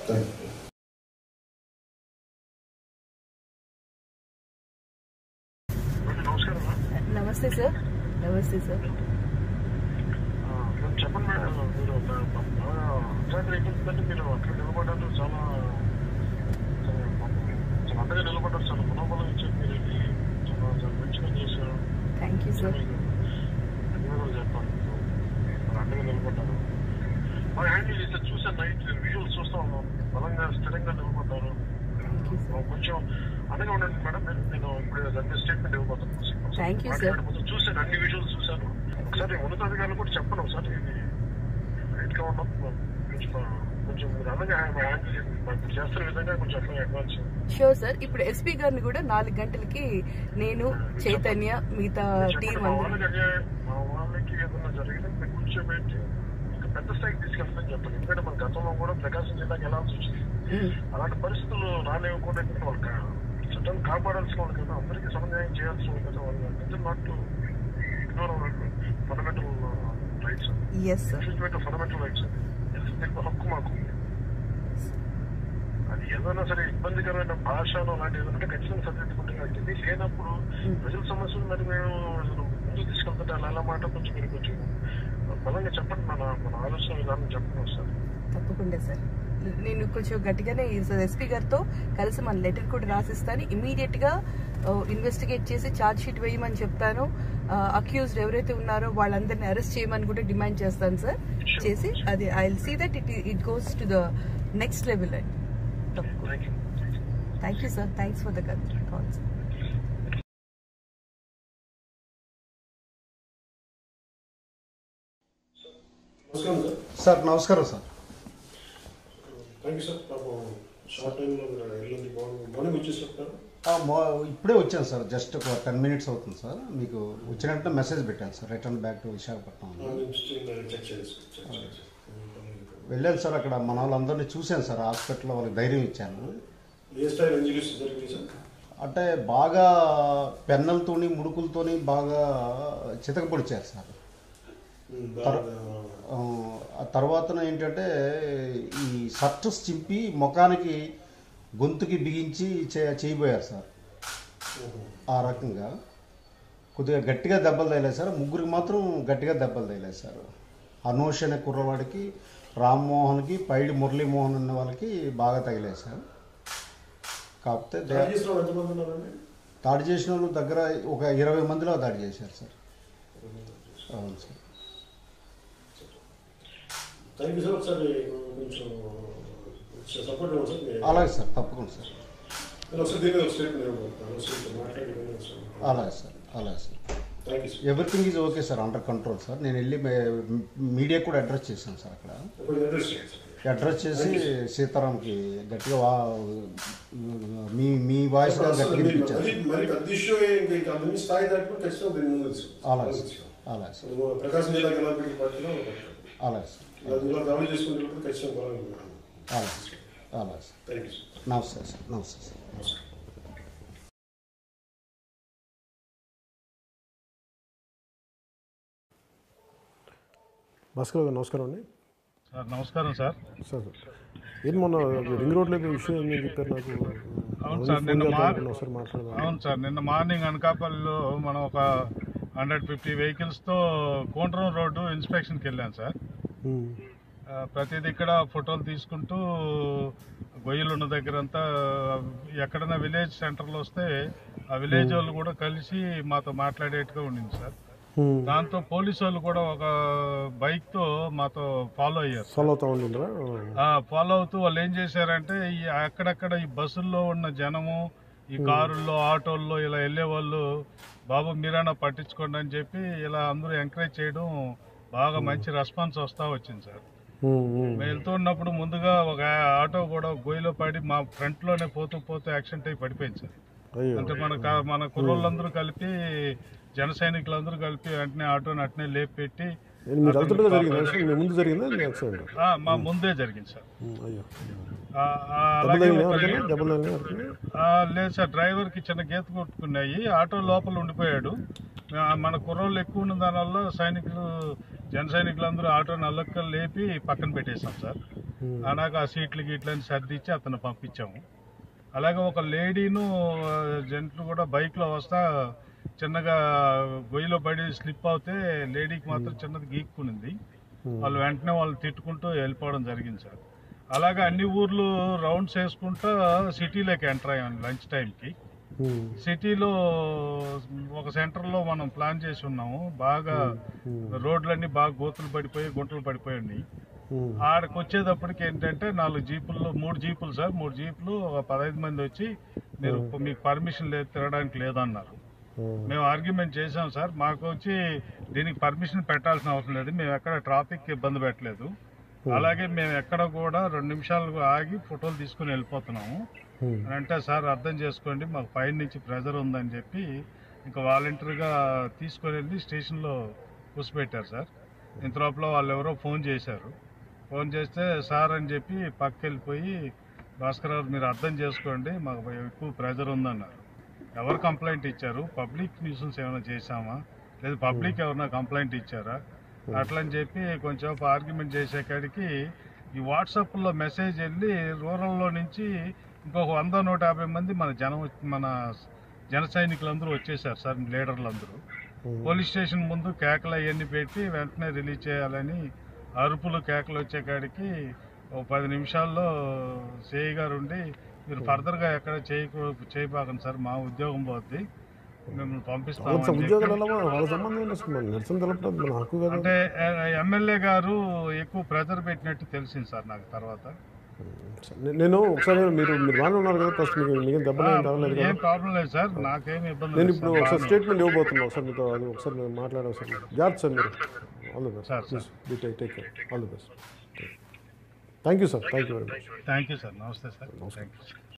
Thank you నమస్కారం నమస్తే sir నమస్తే సార్ మేడం చెప్పండి మేడం మీరు బా- బా- బాగా అర్ధరాత్రి అయిపోతుందంటే మీరు అక్కడ నిలబడ్డారు చాలా చాలా పాపం చాలా అండగా నిలబడ్డారు చాలా మనోబలం ఇచ్చారు మీరు ఇది చాలా చాలా మంచిగా చేశారు థ్యాంక్ యూ సార్ మీకు ధన్యవాదాలు చెప్పాలి మీరు అండగా నిలబడ్డారు బాగా హ్యాండిల్ చేస్తే చూసాను నైట్ విజువల్స్ చూస్తా ఉన్నాం బలంగా స్థిరంగా నిలబడ్డారు థ్యాంక్ యూ సార్ కొంచెం అండగా ఉండండి మేడం మీరు నేను ఇప్పుడు దాన్ని స్టేట్మెంట్ ఇవ్వబోతాను Thank you, sir. మాట్లాడబోతాను. చూశాను అన్ని విజువల్స్ చూశాను ఒకసారి ఉన్నతాధికారులు కూడా చెప్పండి ఒకసారి ఇది రైట్ గా ఉండడం కొంచెం కొంచెం మీరు అలాగే హ్యాండిల్ చేయండి ఇప్పుడు చేస్తున్న విధంగా కొంచెం అట్లా అడ్వాన్స్ షూర్ సార్ ఇప్పుడు ఎస్పీ గారిని కూడా నాలుగు గంటలకి నేను చైతన్య మిగతా టీం చెప్పండి మా అందరూ వాళ్ళకి అదే మా వాళ్ళకి ఏదైనా జరిగితే మీరు కూర్చోబెట్టి ఇంకా పెద్ద స్థాయికి తీసుకెళ్తామని చెప్పండి ఎందుకంటే మన గతంలో కూడా ప్రకాశం జిల్లాకి వెళ్ళాల్సి వచ్చింది మ్మ్. అలాంటి పరిస్థితులు రానివ్వకుండా ఎందుకంటే వాళ్ళు కా- చట్టాన్ని కాపాడాల్సిన వాళ్ళు కదా అందరికీ సమన్వయం చేయాల్సిన వాళ్ళు కదా వాళ్ళు not to ignore fundamental rights yes sir infringement fundamental rights Telugu హక్కు మాకు ఉంది. అది ఏదైనా సరే ఇబ్బందికరమైన భాషను అలాంటి ఏదైనా ఖచ్చితంగా సరిదిద్దుకుంటే ఇది లేనప్పుడు ప్రజల సమస్యలు మరి మేము అసలు ముందుకు తీసుకెళ్తుంటే అలా అలా మాట కొంచెం మీరు కొంచెం బలంగా చెప్పండి మన మన ఆలోచన విధానం చెప్పండి ఒకసారి తప్పకుండా సార్ నేను కొంచెం గట్టిగానే ఎస్పీ గారితో కలిసి మన లెటర్ కూడా రాసిస్తాను ఇమీడియట్ గా ఇన్వెస్టిగేట్ చేసి ఛార్జ్ షీట్ వేయమని చెప్తాను అక్యూజ్డ్ ఎవరైతే ఉన్నారో వాళ్ళందరిని అరెస్ట్ చేయమని కూడా డిమాండ్ చేస్తాను సార్ చేసి అది I will see that it it goes to the next level అండి తప్పకుండా thank you thank you sir thanks for the call sir నమస్కారం సార్ సార్ నమస్కారం సార్ థ్యాంక్ యూ సార్ పాపం షార్ట్ టైంలో వెళ్ళింది మార్నింగ్ మార్నింగ్ వచ్చేసి చెప్తారు ఆ, మా- ఇప్పుడే వచ్చాను సార్ జస్ట్ ఒక టెన్ మినిట్స్ అవుతుంది సార్ మీకు వచ్చినట్టు మెసేజ్ పెట్టాను sir return back to Visakhapatnam అని. నేను చెక్ చేసి చెక్ చేసి వెళ్ళాను సార్ అక్కడ మన వాళ్ళందరినీ చూశాను సార్ హాస్పిటల్లో వాళ్ళకి ధైర్యం ఇచ్చాను ఏ స్టైల్ ఇంజరీస్ జరిగింది సార్ అంటే బాగా పెన్నలతోని ముడుకులతోని బాగా చితక పొడిచారు సార్ ఉమ్, బాగా ఆ, ఆ తర్వాత ఏంటంటే ఈ షర్ట్స్ చింపి ముఖానికి గొంతుకి బిగించి చే- చేయబోయారు సార్ ఉహు. ఆ రకంగా కొద్దిగా గట్టిగా దెబ్బలు తగిలాయి సార్ ముగ్గురికి మాత్రం గట్టిగా దెబ్బలు తగిలాయి సార్ అనూష్ అనే కుర్రవాడికి రామ్మోహన్కి పైడి మురళీమోహన్ అనే వాళ్ళకి బాగా తగిలాయి సార్ కాకపోతే దే- దాడి చేసిన వాళ్ళు ఎంతమంది ఉన్నారండి దాడి చేసిన వాళ్ళు దగ్గర ఒక ఇరవై మందిలో దాడి చేశారు సార్ అవును సార్ థ్యాంక్ యూ సార్ ఒకసారి కొంచెం సపోర్ట్ ఇవ్వండి సార్ మీ- అలాగే సార్ తప్పకుండా సార్ నేను ఒకసారి దీని మీద ఒక స్టేట్మెంట్ ఇవ్వబోతాను ఒకసారి మాట్లాడి ఇవ్వండి ఒకసారి. అలాగే సార్ అలాగే sir thank you sir everything is okay sir under control sir నేను వెళ్ళి మీడియా కూడా అడ్రస్ చేశాను సార్ అక్కడ కొంచెం అడ్రస్ చేయండి సార్ అడ్రస్ చేసి సీతారాంకి గట్టిగా వా మీ మీ వాయిస్ గా గట్టిగా మరి వినిపించారు మరి- మరి పెద్ద ఇష్యూ ఏంటి ఇంకా అందరినీ స్థాయి దాటిపోయి ఖచ్చితంగా దీని ముందు తెలుసు. అలాగే సార్ అలాగే సార్ నువ్వు ప్రకాశం జిల్లాకి ఎలా పెట్టి పట్టినా అలాగే సార్ ఇలా దాడులు చేసుకుంటే ఖచ్చితంగా బలంగా అలాగే సార్ అలాగే సార్ థ్యాంక్ యూ సార్ నమస్తే సార్ నమస్తే సార్ నమస్కారం భాస్కర్ గారు నమస్కారం అండి సార్ నమస్కారం సార్ సార్ ఏంటి మొన్న రింగ్ రోడ్లో విషయం ఏం చెప్పారు నాకు అవును సార్, నిన్న ఫోన్ మా- చేద్దాం ఒకసారి మాట్లాడదాం అవును సార్ నిన్న మార్నింగ్ అనకాపల్లిలో మనం ఒక హండ్రెడ్ ఫిఫ్టీ వెహికల్స్తో కోంట్రం రోడ్డు ఇన్స్పెక్షన్కి వెళ్ళాం సార్ ఉమ్. ఆ, ప్రతిదీ ఇక్కడ ఫోటోలు తీసుకుంటూ గొయ్యలు ఉన్న దగ్గర అంతా ఎక్కడైనా విలేజ్ సెంటర్లో వస్తే ఆ విలేజ్ వాళ్ళు కూడా కలిసి మాతో మాట్లాడేట్టుగా ఉండింది సార్ ఉమ్. దాంతో పోలీసు వాళ్ళు కూడా ఒక బైక్తో మాతో ఫాలో అయ్యారు ఫాలో అవుతా ఉండిండ్రా ఆ ఫాలో అవుతూ వాళ్ళు ఏం చేశారంటే ఈ అక్కడక్కడ ఈ బస్సుల్లో ఉన్న జనము ఈ కారుల్లో ఆటోల్లో ఇలా వెళ్ళే వాళ్ళు బాబు మీరైనా పట్టించుకోండి అని చెప్పి ఇలా అందరూ ఎంకరేజ్ చేయడం బాగా మంచి రెస్పాన్స్ వస్తా వచ్చింది సార్ ఉమ్, ఉమ్. మేము వెళ్తూ ఉన్నప్పుడు ముందుగా ఒక ఆటో కూడా గొయ్యిలో పడి మా ఫ్రంట్ లోనే పోతూ పోతూ యాక్సిడెంట్ అయి పడిపోయింది సార్ అయ్యో అంటే మన క- మన కుర్రోళ్ళందరూ కలిపి జన సైనికులందరూ కలిపి వెంటనే ఆటోని అట్నే లేపి పెట్టి ఏంటి మీరు వెళ్తుండగా జరిగింది యాక్సిడెంట్ మీ ముందు జరిగిందా మీ యాక్సిడెంట్ ఆ, మా ముందే జరిగింది సార్ ఉమ్, అయ్యో ఆ, ఆ, దెబ్బలు అలాగే తగిలినాయా ఒక- ఎవరికైనా? దెబ్బలు తగిలినాయా ఎవరికైనా? ఆ, లేదు సార్ డ్రైవర్ కి చిన్న గీత కొట్టుకున్నాయి ఆటో లోపల ఉండిపోయాడు ఆ, మన కుర్రోళ్ళు ఎక్కువ ఉన్న దానివల్ల సైనికులు జన సైనికులందరూ ఆటోని అల్లక్క లేపి పక్కన పెట్టేశాం సార్ అలాగా ఆ సీట్లు గీట్లని సర్దిచ్చి అతను పంపించాము అలాగే ఒక లేడీను జెంట్లు కూడా బైక్లో వస్తా చిన్నగా గొయ్యిలో పడి స్లిప్ అవుతే లేడీకి మాత్రం చిన్నది గీక్కునింది వాళ్ళు వెంటనే వాళ్ళు తిట్టుకుంటూ వెళ్ళిపోవడం జరిగింది సార్ అలాగే అన్ని ఊర్లు రౌండ్స్ వేసుకుంటూ సిటీలోకి ఎంటర్ అయ్యాం లంచ్ టైంకి సిటీలో ఒక సెంటర్లో మనం ప్లాన్ చేసి ఉన్నాము బాగా రోడ్లన్నీ బాగా గోతులు పడిపోయి గుంటలు పడిపోయి ఉన్నాయి ఆడకు వచ్చేటప్పటికి ఏంటంటే నాలుగు జీపుల్లో మూడు జీపులు సార్ మూడు జీపులు ఒక పదహైదు మంది వచ్చి మీరు మీకు పర్మిషన్ లేదు తిరగడానికి లేదన్నారు మేము ఆర్గ్యుమెంట్ చేసాం సార్ మాకు వచ్చి దీనికి పర్మిషన్ పెట్టాల్సిన అవసరం లేదు మేము ఎక్కడ ట్రాఫిక్ ఇబ్బంది పెట్టలేదు అలాగే మేము ఎక్కడ కూడా రెండు నిమిషాలు ఆగి ఫోటోలు తీసుకుని వెళ్ళిపోతున్నాము అని అంటే సార్ అర్థం చేసుకోండి మాకు పైన నుంచి ప్రెజర్ ఉందని చెప్పి ఇంకా వాలంటరీగా తీసుకొని వెళ్ళి స్టేషన్లో కూర్చోబెట్టారు సార్ ఇంత లోపల వాళ్ళు ఎవరో ఫోన్ చేశారు ఫోన్ చేస్తే సార్ అని చెప్పి పక్కకి వెళ్ళిపోయి భాస్కర్ గారు మీరు అర్థం చేసుకోండి మాకు ఎక్కువ ప్రెజర్ ఉందన్నారు ఎవరు కంప్లైంట్ ఇచ్చారు పబ్లిక్ న్యూసెన్స్ ఏమైనా చేశామా లేదు పబ్లిక్ ఎవరైనా కంప్లైంట్ ఇచ్చారా అట్లని చెప్పి కొంచెం ఆర్గ్యుమెంట్ చేసే కాడికి ఈ వాట్సాప్లో మెసేజ్ వెళ్ళి రూరల్లో నుంచి ఇంకొక వంద నూట యాభై మంది మన జనం మన జన సైనికులందరూ వచ్చేసారు సార్ లీడర్లందరూ పోలీస్ స్టేషన్ ముందు కేకలు అవన్నీ పెట్టి వెంటనే రిలీజ్ చేయాలని అరుపులు కేకలు వచ్చే కాడికి ఒక పది నిమిషాల్లో సేయి గారు ఉండి మీరు ఫర్దర్గా ఎక్కడ చేయకూ చేయబాకండి సార్ మా ఉద్యోగం పోద్ది మిమ్మల్ని వాళ్ళ పంపిస్తామని ఉద్యోగాలు చెప్పి ఎలా వాళ్ళ సంబంధం ఏంటి అసలు మన నిరసన తెలపడం మన హక్కు కదా అంటే ఎమ్మెల్యే గారు ఎక్కువ ప్రెజర్ పెట్టినట్టు తెలిసింది సార్ నాకు తర్వాత నే- నేను ఒకసారి మీరు మీరు బాగానే ఉన్నారు కదా ఫస్ట్ మీకు మీకు దెబ్బలు ఏం తగలేదు ఏం కదా ప్రాబ్లం లేదు సార్ నాకేం ఇబ్బంది నేను లేదు ఇప్పుడు సార్. ఒకసారి బాగానే స్టేట్మెంట్ ఇవ్వబోతున్నాను ఒకసారి మీతో అది ఒకసారి నేను మాట్లాడే ఒకసారి జాగ్రత్త సార్ మీరు all the best sir, please be take take care all the best thank you sir thank you very much thank you sir నమస్తే సార్ థ్యాంక్ యూ